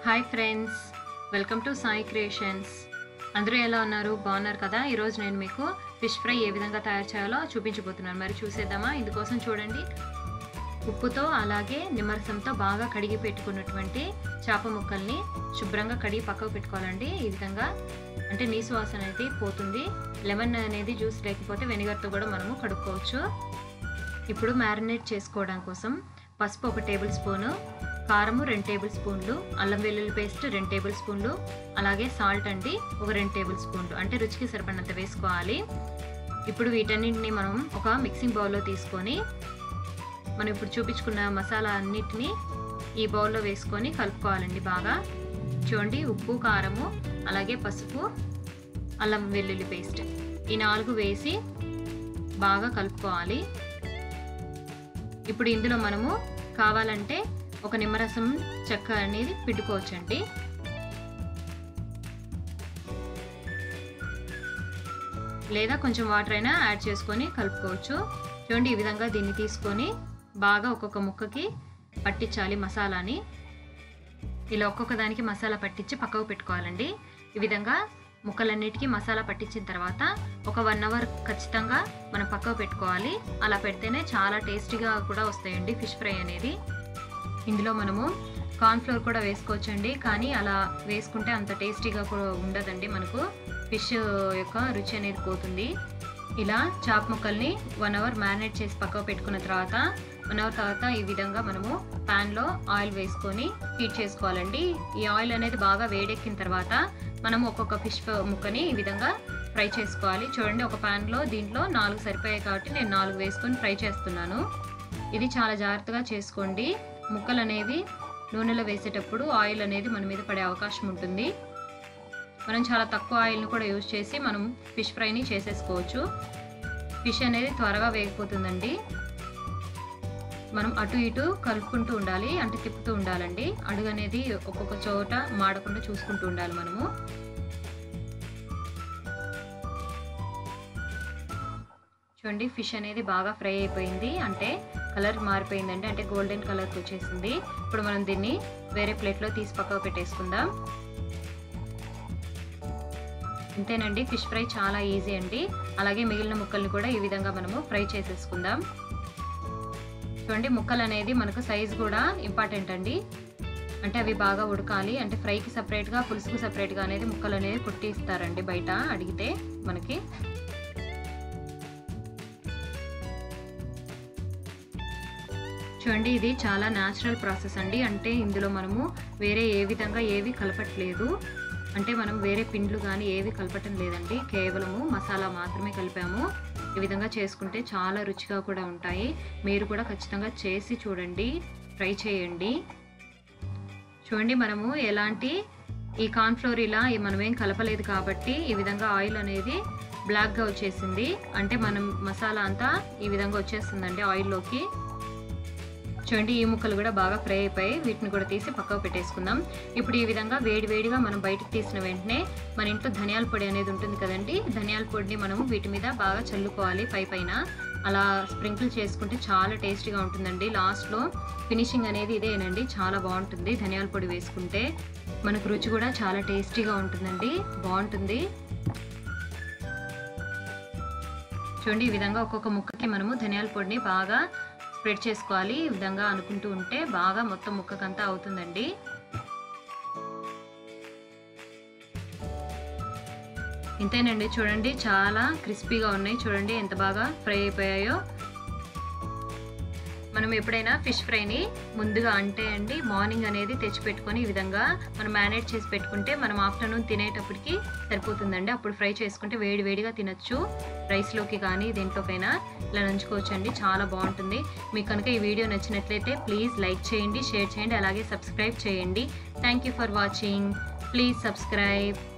hi friends welcome to Sai creations అందరూ ఎలా ఉన్నారు బాగున్నారు కదా ఈరోజు నేను మీకు ఫిష్ ఫ్రై ఏ విధంగా తయారు చేయాలో చూపించబోతున్నాను మరి చూసేద్దామా ఇందుకోసం చూడండి ఉప్పుతో అలాగే నిమ్మరసంతో బాగా కడిగి పెట్టుకున్నటువంటి చేప ముక్కల్ని శుభ్రంగా కడిగి పక్కకు పెట్టుకోవాలండి ఈ విధంగా అంటే నీసు వాసన అనేది పోతుంది లెమన్ అనేది జ్యూస్ లేకపోతే వెనిగర్తో కూడా మనము కడుక్కోవచ్చు ఇప్పుడు మ్యారినేట్ చేసుకోవడం కోసం పసుపు ఒక టేబుల్ స్పూను కారము రెండు టేబుల్ స్పూన్లు అల్లం వెల్లుల్లి పేస్ట్ రెండు టేబుల్ స్పూన్లు అలాగే సాల్ట్ అండి ఒక రెండు టేబుల్ స్పూన్లు అంటే రుచికి సరిపడినంత వేసుకోవాలి ఇప్పుడు వీటన్నింటిని మనం ఒక మిక్సింగ్ బౌల్లో తీసుకొని మనం ఇప్పుడు చూపించుకున్న మసాలా అన్నిటినీ ఈ బౌల్లో వేసుకొని కలుపుకోవాలండి బాగా చూడండి ఉప్పు కారము అలాగే పసుపు అల్లం వెల్లుల్లి పేస్ట్ ఈ నాలుగు వేసి బాగా కలుపుకోవాలి ఇప్పుడు ఇందులో మనము కావాలంటే ఒక నిమ్మరసం చెక్క అనేది పిండుకోవచ్చండి లేదా కొంచెం వాటర్ అయినా యాడ్ చేసుకొని కలుపుకోవచ్చు చూడండి ఈ విధంగా దీన్ని తీసుకొని బాగా ఒక్కొక్క ముక్కకి పట్టించాలి మసాలాని ఇలా ఒక్కొక్క దానికి మసాలా పట్టించి పక్కకు పెట్టుకోవాలండి ఈ విధంగా ముక్కలన్నిటికీ మసాలా పట్టించిన తర్వాత ఒక వన్ అవర్ ఖచ్చితంగా మనం పక్కకు పెట్టుకోవాలి అలా పెడితేనే చాలా టేస్టీగా కూడా వస్తాయండి ఫిష్ ఫ్రై అనేది ఇందులో మనము కార్న్ఫ్లోర్ కూడా వేసుకోవచ్చండి కానీ అలా వేసుకుంటే అంత టేస్టీగా కూడా ఉండదండి మనకు ఫిష్ యొక్క రుచి అనేది పోతుంది ఇలా చాప్ ముక్కల్ని వన్ అవర్ మ్యారినేట్ చేసి పక్కకు పెట్టుకున్న తర్వాత వన్ అవర్ తర్వాత ఈ విధంగా మనము ప్యాన్లో ఆయిల్ వేసుకొని హీట్ చేసుకోవాలండి ఈ ఆయిల్ అనేది బాగా వేడెక్కిన తర్వాత మనం ఒక్కొక్క ఫిష్ ముక్కని ఈ విధంగా ఫ్రై చేసుకోవాలి చూడండి ఒక ప్యాన్లో దీంట్లో నాలుగు సరిపోయాయి కాబట్టి నేను నాలుగు వేసుకొని ఫ్రై చేస్తున్నాను ఇది చాలా జాగ్రత్తగా చేసుకోండి ముక్కలు అనేవి నూనెలో వేసేటప్పుడు ఆయిల్ అనేది మన మీద పడే అవకాశం ఉంటుంది మనం చాలా తక్కువ ఆయిల్ని కూడా యూజ్ చేసి మనం ఫిష్ ఫ్రైని చేసేసుకోవచ్చు ఫిష్ అనేది త్వరగా వేగిపోతుందండి మనం అటు ఇటు కలుపుకుంటూ ఉండాలి అంటే తిప్పుతూ ఉండాలండి అడుగు అనేది ఒక్కొక్క చోట మాడకుండా చూసుకుంటూ ఉండాలి మనము చూడండి ఫిష్ అనేది బాగా ఫ్రై అయిపోయింది అంటే కలర్ మారిపోయిందండి అంటే గోల్డెన్ కలర్కి వచ్చేసింది ఇప్పుడు మనం దీన్ని వేరే ప్లేట్లో తీసి పక్కకు పెట్టేసుకుందాం అంతేనండి ఫిష్ ఫ్రై చాలా ఈజీ అండి అలాగే మిగిలిన ముక్కల్ని కూడా ఈ విధంగా మనము ఫ్రై చేసేసుకుందాం చూడండి ముక్కలు అనేది మనకు సైజ్ కూడా ఇంపార్టెంట్ అండి అంటే అవి బాగా ఉడకాలి అంటే ఫ్రైకి సపరేట్గా పులుసుకు సపరేట్గా అనేది ముక్కలు అనేది కుట్టి ఇస్తారండి బయట అడిగితే మనకి చూడండి ఇది చాలా న్యాచురల్ ప్రాసెస్ అండి అంటే ఇందులో మనము వేరే ఏ విధంగా ఏవి కలపట్లేదు అంటే మనం వేరే పిండ్లు కానీ ఏవి కలపటం లేదండి కేవలము మసాలా మాత్రమే కలిపాము ఈ విధంగా చేసుకుంటే చాలా రుచిగా కూడా ఉంటాయి మీరు కూడా ఖచ్చితంగా చేసి చూడండి ట్రై చేయండి చూడండి మనము ఎలాంటి ఈ కార్న్ఫ్లోర్ ఇలా మనమేం కలపలేదు కాబట్టి ఈ విధంగా ఆయిల్ అనేది బ్లాక్గా వచ్చేసింది అంటే మనం మసాలా అంతా ఈ విధంగా వచ్చేస్తుందండి ఆయిల్లోకి చూడండి ఈ ముక్కలు కూడా బాగా ఫ్రై అయిపోయి వీటిని కూడా తీసి పక్కకు పెట్టేసుకుందాం ఇప్పుడు ఈ విధంగా వేడి వేడిగా మనం బయటకు తీసిన వెంటనే మన ఇంట్లో ధనియాల పొడి అనేది ఉంటుంది కదండి ధనియాల పొడిని మనము వీటి మీద బాగా చల్లుకోవాలి పై పైన అలా స్ప్రింకిల్ చేసుకుంటే చాలా టేస్టీగా ఉంటుందండి లాస్ట్లో ఫినిషింగ్ అనేది ఇదేనండి చాలా బాగుంటుంది ధనియాల పొడి వేసుకుంటే మనకు రుచి కూడా చాలా టేస్టీగా ఉంటుందండి బాగుంటుంది చూడండి ఈ విధంగా ఒక్కొక్క ముక్కకి మనము ధనియాల పొడిని బాగా స్ప్రెడ్ చేసుకోవాలి ఈ విధంగా అనుకుంటూ ఉంటే బాగా మొత్తం ముక్కకంతా అవుతుందండి ఇంతేనండి చూడండి చాలా క్రిస్పీగా ఉన్నాయి చూడండి ఎంత బాగా ఫ్రై అయిపోయాయో మనం ఎప్పుడైనా ఫిష్ ఫ్రైని ముందుగా అంటే అండి మార్నింగ్ అనేది తెచ్చి పెట్టుకొని ఈ విధంగా మనం మేనేజ్ చేసి పెట్టుకుంటే మనం ఆఫ్టర్నూన్ తినేటప్పటికి సరిపోతుందండి అప్పుడు ఫ్రై చేసుకుంటే వేడి వేడిగా తినొచ్చు రైస్లోకి కానీ దేంట్లోకైనా ఇలా నంచుకోవచ్చు అండి చాలా బాగుంటుంది మీకు కనుక ఈ వీడియో నచ్చినట్లయితే ప్లీజ్ లైక్ చేయండి షేర్ చేయండి అలాగే సబ్స్క్రైబ్ చేయండి thank for watching please subscribe